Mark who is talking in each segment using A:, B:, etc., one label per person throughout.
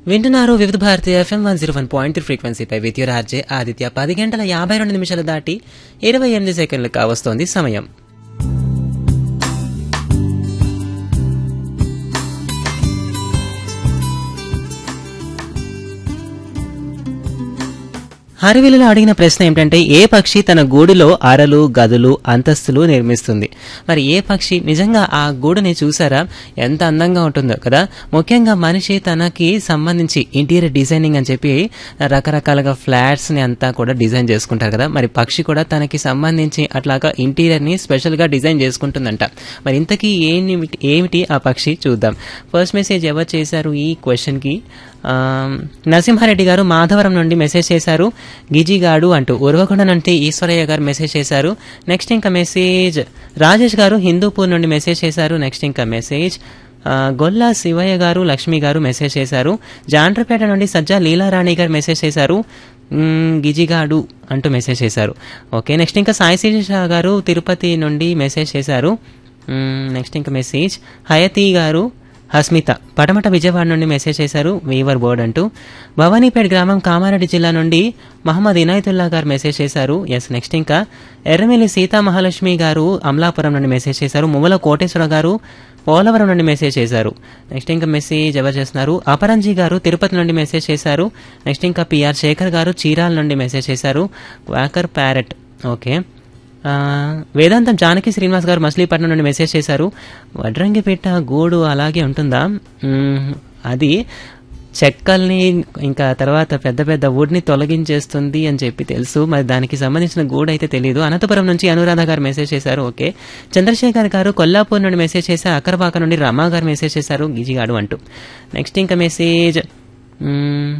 A: వింటున్నారు Vividh Bharati FM one zero one point ఫ్రీక్వెన్సీపై with your RJ Aditya పది గంటల యాభై రెండు నిమిషాలు దాటి ఇరవై ఎనిమిది సెకండ్లు కావస్తోంది సమయం హరివిలులో అడిగిన ప్రశ్న ఏమిటంటే ఏ పక్షి తన గూడులో అరలు గదులు అంతస్తులు నిర్మిస్తుంది మరి ఏ పక్షి నిజంగా ఆ గూడుని చూసారా ఎంత అందంగా ఉంటుందో కదా ముఖ్యంగా మనిషి తనకి సంబంధించి ఇంటీరియర్ డిజైనింగ్ అని చెప్పి రకరకాలుగా ఫ్లాట్స్ ని అంతా కూడా డిజైన్ చేసుకుంటారు కదా మరి పక్షి కూడా తనకి సంబంధించి అట్లాగా ఇంటీరియర్ ని స్పెషల్ గా డిజైన్ చేసుకుంటుందంట మరి ఇంతకీ ఏమిటి ఏమిటి ఆ పక్షి చూద్దాం ఫస్ట్ మెసేజ్ ఎవరు చేశారు ఈ క్వశ్చన్ కి ఆ, నరసింహారెడ్డి గారు మాధవరం నుండి మెసేజ్ చేశారు గిజిగాడు అంటూ ఉరవకొండ నుండి ఈశ్వరయ్య గారు మెసేజ్ చేశారు నెక్స్ట్ ఇంకా మెసేజ్ రాజేష్ గారు హిందూపూర్ నుండి మెసేజ్ చేశారు నెక్స్ట్ ఇంకా మెసేజ్ ఆ, గొల్లా శివయ్య గారు లక్ష్మి గారు మెసేజ్ చేశారు జాండ్రపేట నుండి సజ్జా లీలారాణి గారు మెసేజ్ చేశారు మ్మ్, గిజిగాడు అంటూ మెసేజ్ చేశారు ఓకే నెక్స్ట్ ఇంకా సాయి శిరీష గారు తిరుపతి నుండి మెసేజ్ చేశారు మ్మ్, నెక్స్ట్ ఇంకా మెసేజ్ హయతి గారు హస్మిత పటమట విజయవాడ నుండి మెసేజ్ చేశారు వీవర్ బోర్డ్ అంటూ భవానీపేట్ గ్రామం కామారెడ్డి జిల్లా నుండి మహమ్మద్ ఇనాయతుల్లా గారు మెసేజ్ చేశారు ఎస్ నెక్స్ట్ ఇంకా ఎర్రమిల్లి సీతా మహాలక్ష్మి గారు అమలాపురం నుండి మెసేజ్ చేశారు ముమ్మల కోటేశ్వర గారు పోలవరం నుండి మెసేజ్ చేశారు నెక్స్ట్ ఇంకా మెసేజ్ ఎవరు చేస్తున్నారు అపరంజీ గారు తిరుపతి నుండి మెసేజ్ చేశారు నెక్స్ట్ ఇంకా పిఆర్ శేఖర్ గారు చీరాల నుండి మెసేజ్ చేశారు క్వాకర్ ప్యారెట్ ఓకే ఆ, వేదాంతం జానకి శ్రీనివాస్ గారు మచిలీపట్నం నుండి మెసేజ్ చేశారు వడ్రంగిపేట గూడు అలాగే ఉంటుందా మ్మ్, అది చెక్కల్ని ఇంకా తర్వాత పెద్ద పెద్ద వుడ్ని తొలగించేస్తుంది అని చెప్పి తెలుసు మరి దానికి సంబంధించిన గూడు అయితే తెలియదు అనంతపురం నుంచి అనురాధ గారు మెసేజ్ చేశారు ఓకే చంద్రశేఖర్ గారు కొల్లాపూర్ నుండి మెసేజ్ చేశారు అక్కరపాక నుండి రమా గారు మెసేజ్ చేశారు గిజిగాడు అంటూ నెక్స్ట్ ఇంకా మెసేజ్ మ్మ్,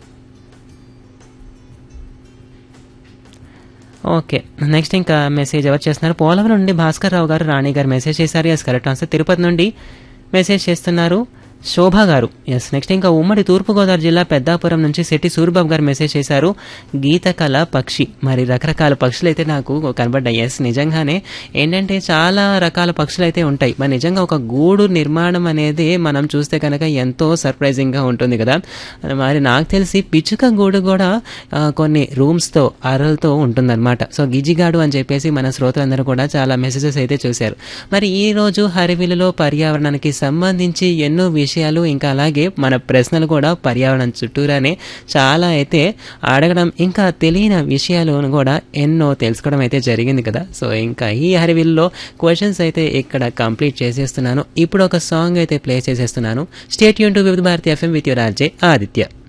A: ఓకే నెక్స్ట్ ఇంకా మెసేజ్ ఎవరు చేస్తున్నారు పోలవరం నుండి భాస్కర్ రావు గారు రాణి గారు మెసేజ్ చేశారు ఎస్ కరెక్ట్ ఆన్సర్ తిరుపతి నుండి మెసేజ్ చేస్తున్నారు శోభ గారు ఎస్ నెక్స్ట్ ఇంకా ఉమ్మడి తూర్పుగోదావరి జిల్లా పెద్దాపురం నుంచి శెట్టి సూరిబాబు గారు మెసేజ్ చేశారు గీతకళ పక్షి మరి రకరకాల పక్షులు అయితే నాకు కనబడ్డాయి ఎస్ నిజంగానే ఏంటంటే చాలా రకాల పక్షులు అయితే ఉంటాయి మరి నిజంగా ఒక గూడు నిర్మాణం అనేది మనం చూస్తే కనుక ఎంతో సర్ప్రైజింగ్గా ఉంటుంది కదా మరి నాకు తెలిసి పిచ్చుక గూడు కూడా ఆ, కొన్ని రూమ్స్తో అరలతో ఉంటుందన్నమాట సో గిజిగాడు అని చెప్పేసి మన శ్రోతలందరూ కూడా చాలా మెసేజెస్ అయితే చూశారు మరి ఈ రోజు హరివిలులో పర్యావరణానికి సంబంధించి ఎన్నో విషయాలు ఇంకా అలాగే మన ప్రశ్నలు కూడా పర్యావరణం చుట్టూరానే చాలా అయితే అడగడం ఇంకా తెలియని విషయాలు కూడా ఎన్నో తెలుసుకోవడం అయితే జరిగింది కదా సో ఇంకా ఈ హరివిల్లో క్వశ్చన్స్ అయితే ఇక్కడ కంప్లీట్ చేసేస్తున్నాను ఇప్పుడు ఒక సాంగ్ అయితే ప్లే చేసేస్తున్నాను స్టేట్ యూన్ to Vividh Bharati FM with your RJ Aditya